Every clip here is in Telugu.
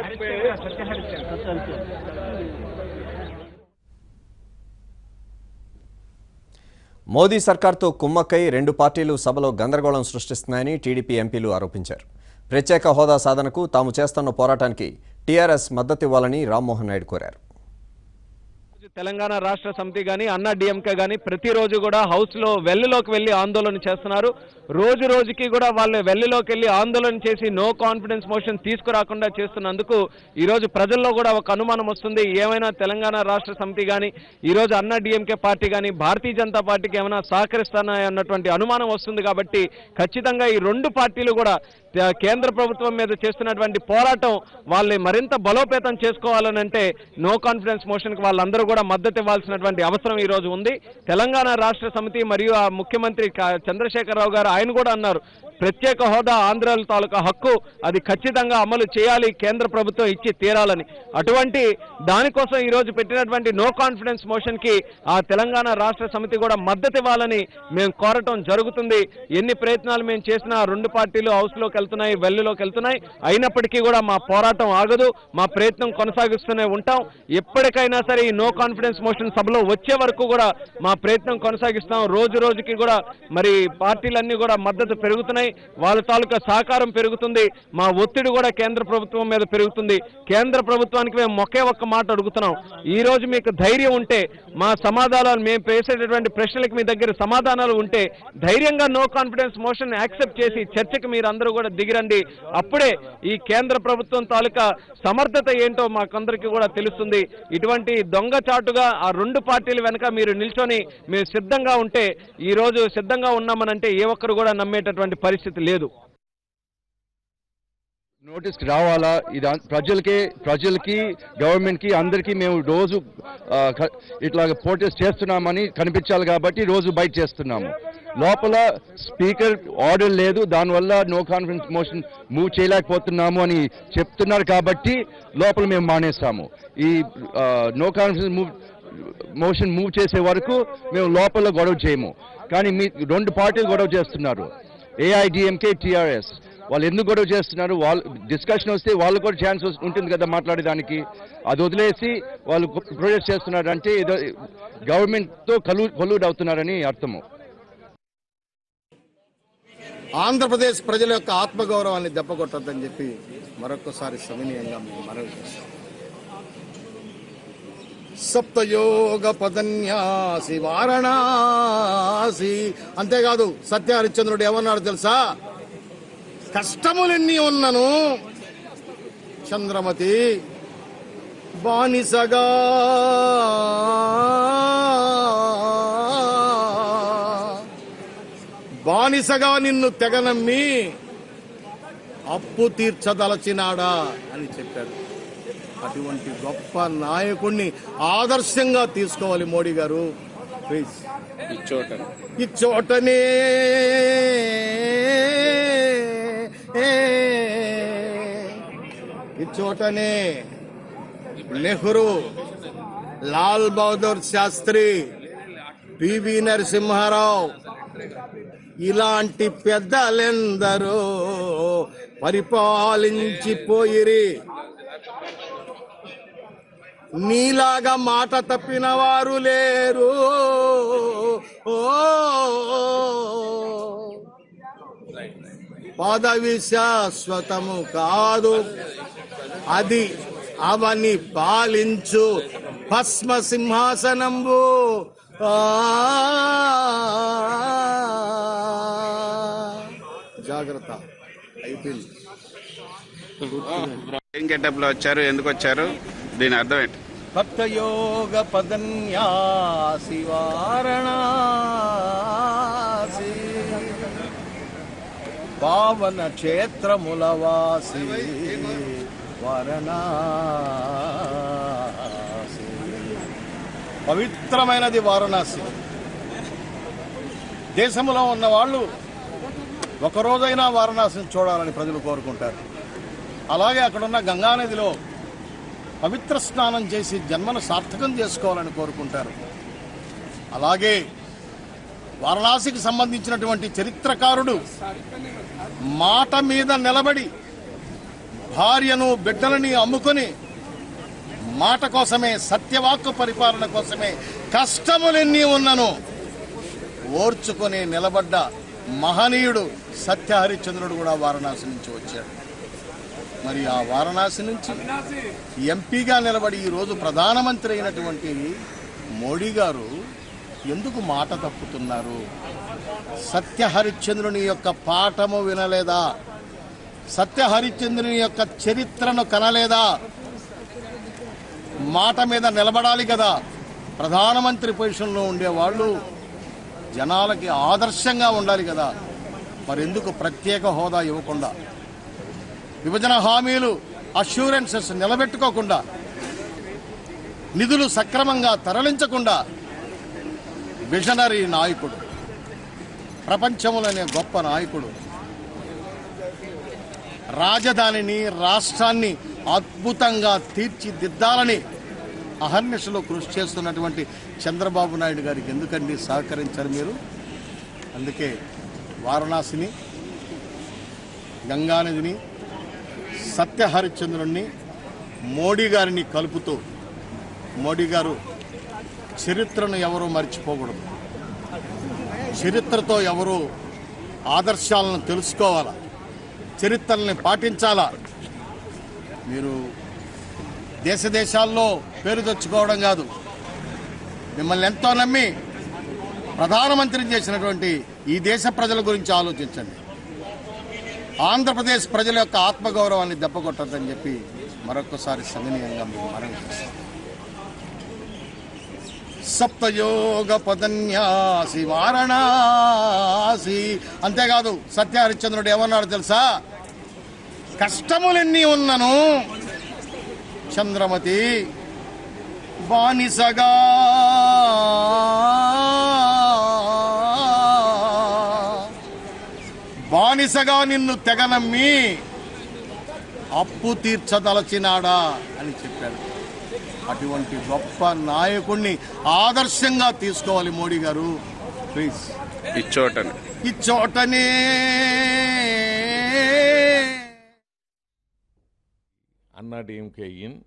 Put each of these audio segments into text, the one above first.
మోదీ సర్కార్తో కుమ్మక్కై రెండు పార్టీలు సభలో గందరగోళం సృష్టిస్తున్నాయని టీడీపీ ఎంపీలు ఆరోపించారు ప్రత్యేక హోదా సాధనకు తాము చేస్తున్న పోరాటానికి టీఆర్ఎస్ మద్దతివ్వాలని రామ్మోహన్ నాయుడు కోరారు తెలంగాణ రాష్ట్ర సమితి కానీ అన్నా డిఎంకే కానీ ప్రతిరోజు కూడా హౌస్ లో వెల్లులోకి వెళ్ళి ఆందోళన చేస్తున్నారు రోజు రోజుకి కూడా వాళ్ళు వెల్లులోకి వెళ్ళి ఆందోళన చేసి నో కాన్ఫిడెన్స్ మోషన్ తీసుకురాకుండా చేస్తున్నందుకు ఈ రోజు ప్రజల్లో కూడా ఒక అనుమానం వస్తుంది ఏమైనా తెలంగాణ రాష్ట్ర సమితి కానీ ఈ రోజు అన్నా డిఎంకే పార్టీ కానీ భారతీయ జనతా పార్టీకి ఏమైనా సహకరిస్తానా అన్నటువంటి అనుమానం వస్తుంది కాబట్టి ఖచ్చితంగా ఈ రెండు పార్టీలు కూడా తే- కేంద్ర ప్రభుత్వం మీద చేస్తున్నటువంటి పోరాటం వాళ్ళని మరింత బలోపేతం చేసుకోవాలని అంటే నో కాన్ఫిడెన్స్ మోషన్కి వాళ్ళందరూ కూడా మద్దతు ఇవ్వాల్సినటువంటి అవసరం ఈ రోజు ఉంది తెలంగాణ రాష్ట్ర సమితి మరియు ఆ ముఖ్యమంత్రి క- చంద్రశేఖరరావు గారు ఆయన కూడా అన్నారు ప్రత్యేక హోదా ఆంధ్రాల తాలూకా హక్కు అది ఖచ్చితంగా అమలు చేయాలి కేంద్ర ప్రభుత్వం ఇచ్చి తీరాలని అటువంటి దానికోసం ఈ రోజు పెట్టినటువంటి నో కాన్ఫిడెన్స్ మోషన్ కి ఆ తెలంగాణ రాష్ట్ర సమితి కూడా మద్దతు ఇవ్వాలని మేము కోరటం జరుగుతుంది ఎన్ని ప్రయత్నాలు మేము చేసినా ఆ రెండు పార్టీలు హౌస్ లోకి వెళ్తున్నాయి వెల్లులోకి వెళ్తున్నాయి అయినప్పటికీ కూడా మా పోరాటం ఆగదు మా ప్రయత్నం కొనసాగిస్తూనే ఉంటాం ఎప్పటికైనా సరే ఈ నో కాన్ఫిడెన్స్ మోషన్ సభలో వచ్చే వరకు కూడా మా ప్రయత్నం కొనసాగిస్తాం రోజు రోజుకి కూడా మరి పార్టీలన్నీ కూడా మద్దతు పెరుగుతున్నాయి వాళ్ళ తాలూకా సహకారం పెరుగుతుంది మా ఒత్తిడి కూడా కేంద్ర ప్రభుత్వం మీద పెరుగుతుంది కేంద్ర ప్రభుత్వానికి మేము ఒకే ఒక్క మాట అడుగుతున్నాం ఈ రోజు మీకు ధైర్యం ఉంటే మా సమాధానాలు మేము వేసేటటువంటి ప్రశ్నలకు మీ దగ్గర సమాధానాలు ఉంటే ధైర్యంగా నో కాన్ఫిడెన్స్ మోషన్ యాక్సెప్ట్ చేసి చర్చకు మీరు అందరూ కూడా దిగిరండి అప్పుడే ఈ కేంద్ర ప్రభుత్వం తాలూకా సమర్థత ఏంటో మాకందరికీ కూడా తెలుస్తుంది ఇటువంటి దొంగచాటుగా ఆ రెండు పార్టీల వెనక మీరు నిల్చొని మేము సిద్ధంగా ఉంటే ఈ రోజు సిద్ధంగా ఉన్నామనంటే ఏ ఒక్కరు కూడా నమ్మేటటువంటి పరిస్థితి లేదు నోటీస్ రావాలా ఇది అన్- ప్రజలకి ప్రజలకి గవర్నమెంట్కి అందరికీ మేము రోజు ఆ, క- ఇట్లా ప్రొటెస్ట్ చేస్తున్నామని కనిపించాలి కాబట్టి రోజు బయట చేస్తున్నాము లోపల స్పీకర్ ఆర్డర్ లేదు దానివల్ల నో కాన్ఫిడెన్స్ మోషన్ మూవ్ చేయలేకపోతున్నాము అని చెప్తున్నారు కాబట్టి లోపల మేము మానేస్తాము ఈ no confidence move motion move చేసే వరకు మేము లోపల గొడవ చేయము కానీ మీ రెండు పార్టీలు గొడవ చేస్తున్నారు ఏఐడిఎంకే టిఆర్ఎస్ వాళ్ళు ఎందుకు గొడవ చేస్తున్నారు వాళ్ళు డిస్కషన్ వస్తే వాళ్ళు కూడా ఛాన్స్ ఉంటుంది కదా మాట్లాడేదానికి అది వదిలేసి వాళ్ళు ప్రొజెక్ట్ చేస్తున్నారు అంటే ఏదో గవర్నమెంట్తో కలు కొల్యూడ్ అవుతున్నారని అర్థము ఆంధ్రప్రదేశ్ ప్రజల యొక్క ఆత్మగౌరవాన్ని దెబ్బకొట్టద్దని చెప్పి మరొకసారి సవినీయంగా మేము మనవి చేస్తాం సప్తయోగ పదన్యాసి వారణాసి అంతేకాదు సత్య హరిశ్చంద్రుడు ఏమన్నాడు తెలుసా కష్టములెన్ని ఉన్నను చంద్రమతి బానిసగా బానిసగా నిన్ను తెగనమ్మి అప్పు తీర్చదలచినాడా అని చెప్పాడు అటువంటి గొప్ప నాయకుణ్ణి ఆదర్శంగా తీసుకోవాలి మోడీ గారు ప్లీజ్ ఇచ్చోటనే ఇచ్చోటనే నెహ్రూ లాల్ బహదూర్ శాస్త్రి పివి నరసింహారావు ఇలాంటి పెద్దలెందరో పరిపాలించిపోయిరి నీలాగా మాట తప్పిన వారు లేరు ఓ పదవి శాశ్వతము కాదు అది అవని పాలించు భస్మ సింహాసనంబు ఆ జాగ్రత్త అయిపోయింది ఏం గెటప్ లో వచ్చారు ఎందుకు వచ్చారు దీని అర్థం ఏంటి భక్తయోగ పదన్యాసి వారణాసి పావన క్షేత్రముల వాసి వారణాసి పవిత్రమైనది వారణాసి దేశంలో ఉన్న వాళ్ళు ఒక రోజైనా వారణాసిని చూడాలని ప్రజలు కోరుకుంటారు అలాగే అక్కడున్న గంగానదిలో పవిత్ర స్నానం చేసి జన్మను సార్థకం చేసుకోవాలని కోరుకుంటారు అలాగే వారణాసికి సంబంధించినటువంటి చరిత్రకారుడు మాట మీద నిలబడి భార్యను బిడ్డలని అమ్ముకొని మాట కోసమే సత్యవాక్కు పరిపాలన కోసమే కష్టములెన్ని ఉన్నను ఓర్చుకొని నిలబడ్డ మహనీయుడు సత్యహరిచంద్రుడు కూడా వారణాసి నుంచి వచ్చాడు మరి ఆ వారణాసి నుంచి ఎంపీగా నిలబడి ఈరోజు ప్రధానమంత్రి అయినటువంటి మోడీ గారు ఎందుకు మాట తప్పుతున్నారు సత్యహరిశ్చంద్రుని యొక్క పాఠము వినలేదా సత్యహరిశ్చంద్రుని యొక్క చరిత్రను కనలేదా మాట మీద నిలబడాలి కదా ప్రధానమంత్రి పొజిషన్లో ఉండేవాళ్ళు జనాలకి ఆదర్శంగా ఉండాలి కదా మరి ఎందుకు ప్రత్యేక హోదా ఇవ్వకుండా విభజన హామీలు అష్యూరెన్సెస్ నిలబెట్టుకోకుండా నిధులు సక్రమంగా తరలించకుండా విజనరీ నాయకుడు ప్రపంచంలోనే గొప్ప నాయకుడు రాజధానిని రాష్ట్రాన్ని అద్భుతంగా తీర్చిదిద్దాలని అహర్నిశలో కృషి చేస్తున్నటువంటి చంద్రబాబు నాయుడు గారికి ఎందుకండి సహకరించారు మీరు అందుకే వారణాసిని గంగానదిని సత్యహరిశ్చంద్రుణ్ణి మోడీ గారిని కలుపుతూ మోడీ గారు చరిత్రను ఎవరూ మర్చిపోకూడదు చరిత్రతో ఎవరు ఆదర్శాలను తెలుసుకోవాలా చరిత్రల్ని పాటించాలా మీరు దేశ దేశాల్లో పేరు తెచ్చుకోవడం కాదు మిమ్మల్ని ఎంతో నమ్మి ప్రధానమంత్రిని చేసినటువంటి ఈ దేశ ప్రజల గురించి ఆలోచించండి ఆంధ్రప్రదేశ్ ప్రజల యొక్క ఆత్మగౌరవాన్ని దెబ్బకొట్టద్దని చెప్పి మరొకసారి సవినీయంగా మీకు మనవి చేస్తాం సప్తయోగ పదన్యాసి వారణాసి అంతేకాదు సత్యహరిశ్చంద్రుడు ఏమన్నాడు తెలుసా కష్టములెన్ని ఉన్నను చంద్రమతి బానిసగా బానిసగా నిన్ను తెగనమ్మి అప్పు తీర్చదలచినాడా అని చెప్పాడు అటువంటి గొప్ప నాయకుణ్ణి ఆదర్శంగా తీసుకోవాలి మోడీ గారు ప్లీజ్ ఇచ్చోటని ఈ చోటనే అన్నా డిఎంకే ఇన్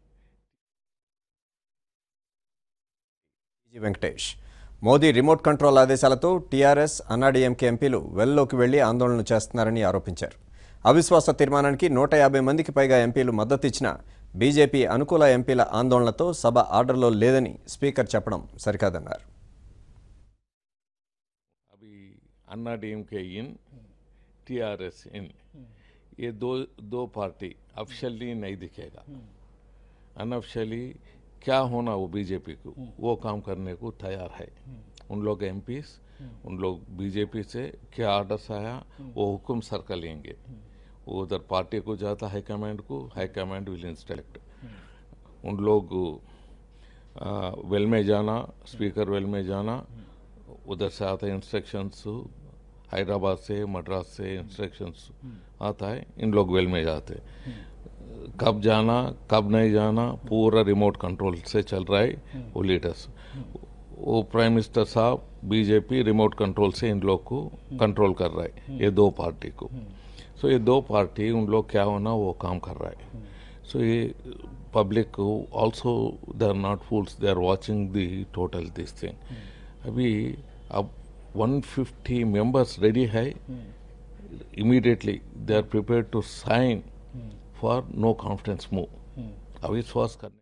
G Venkatesh Modi remote control ఆదేశాలతో టీఆర్ఎస్ అన్నాడీఎంకే ఎంపీలు వెల్లోకి వెళ్లి ఆందోళన చేస్తున్నారని ఆరోపించారు అవిశ్వాస తీర్మానానికి నూట యాభై మందికి పైగా ఎంపీలు మద్దతు ఇచ్చిన బీజేపీ అనుకూల ఎంపీల ఆందోళనతో సభ ఆర్డర్లో లేదని స్పీకర్ చెప్పడం సరికాదన్నారు अभी अन्ना डीएमके इन टीआरएस इन ये दो दो पार्टी ऑफिशियली नहीं दिखेगा अनऑफिशियली क्या होना वो बीजेपी को वो काम करने को तैयार है उन लोग एमपीस उन लोग बीजेपी से क्या आर्डर्स आया वो हुक्म सर कर लेंगे वो उधर पार्टी को जाता हाईकमांड को हाईकमांड विल इंस्ट्रक्ट उन लोग आ, वेल में जाना स्पीकर वेल में जाना उधर से आता है इंस्ट्रक्शंस हैदराबाद से मद्रास से इंस्ट्रक्शंस आता है इन लोग वेल में जाते कब जाना कब नहीं जाना पूरा रिमोट कंट्रोल से चल रहा है वो लीडर्स वो प्राइम मिनिस्टर साहब बीजेपी रिमोट कंट्रोल से इन लोग को कंट्रोल कर रहा है ये दो पार्टी को सो ये दो पार्टी उन लोग क्या होना वो काम कर रहा है सो ये पब्लिक को also they are not fools they are watching the total this thing अभी अब 150 मेंबर्स रेडी है immediately they are prepare to sign for no confidence move अविश्वास करने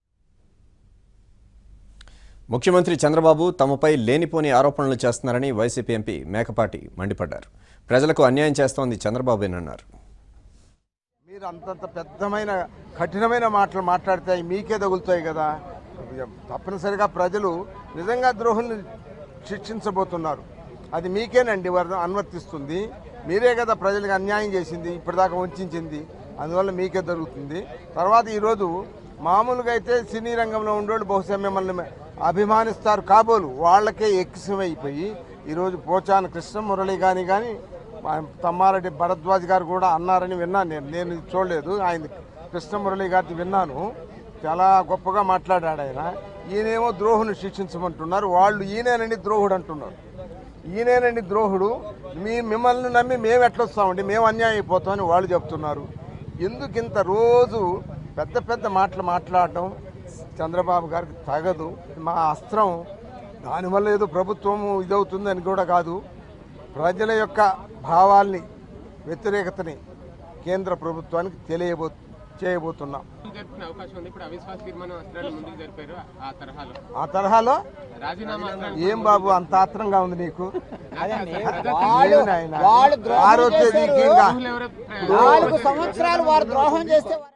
ముఖ్యమంత్రి చంద్రబాబు తమపై లేనిపోని ఆరోపణలు చేస్తున్నారని వైసీపీ ఎంపీ మేకపాటి మండిపడ్డారు ప్రజలకు అన్యాయం చేస్తోంది చంద్రబాబేనన్నారు మీరు అంతంత పెద్దమైన కఠినమైన మాటలు మాట్లాడితే అవి మీకే తగులుతాయి కదా తప్పనిసరిగా ప్రజలు నిజంగా ద్రోహుల్ని శిక్షించబోతున్నారు అది మీకేనండి వర- అనువర్తిస్తుంది మీరే కదా ప్రజలకు అన్యాయం చేసింది ఇప్పటిదాకా వంచింది అందువల్ల మీకే జరుగుతుంది తర్వాత ఈరోజు మామూలుగా అయితే సినీ రంగంలో ఉండేవాళ్ళు బహుశా మిమ్మల్ని అభిమానిస్తారు కాబోలు వాళ్ళకే ఎక్కువైపోయి ఈరోజు పోచాన కృష్ణ మురళి కానీ కానీ మా తమ్మారెడ్డి భరద్వాజ్ గారు కూడా అన్నారని విన్నాను నేను నేను ఇది చూడలేదు ఆయన కృష్ణమురళి గారిది విన్నాను చాలా గొప్పగా మాట్లాడాడు ఆయన ఈయనేమో ద్రోహుని శిక్షించమంటున్నారు వాళ్ళు ఈయనేనండి ద్రోహుడు అంటున్నారు ఈయనేనండి ద్రోహుడు మీ మిమ్మల్ని నమ్మి మేము ఎట్లొస్తామండి మేము అన్యాయం అయిపోతామని వాళ్ళు చెప్తున్నారు ఎందుకు ఇంత రోజు పెద్ద పెద్ద మాటలు మాట్లాడటం చంద్రబాబు గారికి తగదు మా అస్త్రం దానివల్ల ఏదో ప్రభుత్వము ఇదవుతుందని కూడా కాదు ప్రజల యొక్క భావాల్ని వ్యతిరేకతని కేంద్ర ప్రభుత్వానికి తెలియబో చేయబోతున్నాం జరుపుకునే అవకాశం ఉంది ఇప్పుడు అవిశ్వాస తీర్మానం అస్త్రాలు ముందుకు జరిపారు ఆ తరహాలో ఆ తరహాలో రాజీనామా అస్త్రాలు ఏం బాబు అంత ఆత్రంగా ఉంది నీకు వాళ్ళు ఏం నాయనా? వాళ్ళు ఆరో ద్రోహం తేదీకి చేశారు ఇంకా ఎవరో నాలుగు సంవత్సరాలు వారు ద్రోహం చేస్తే వారు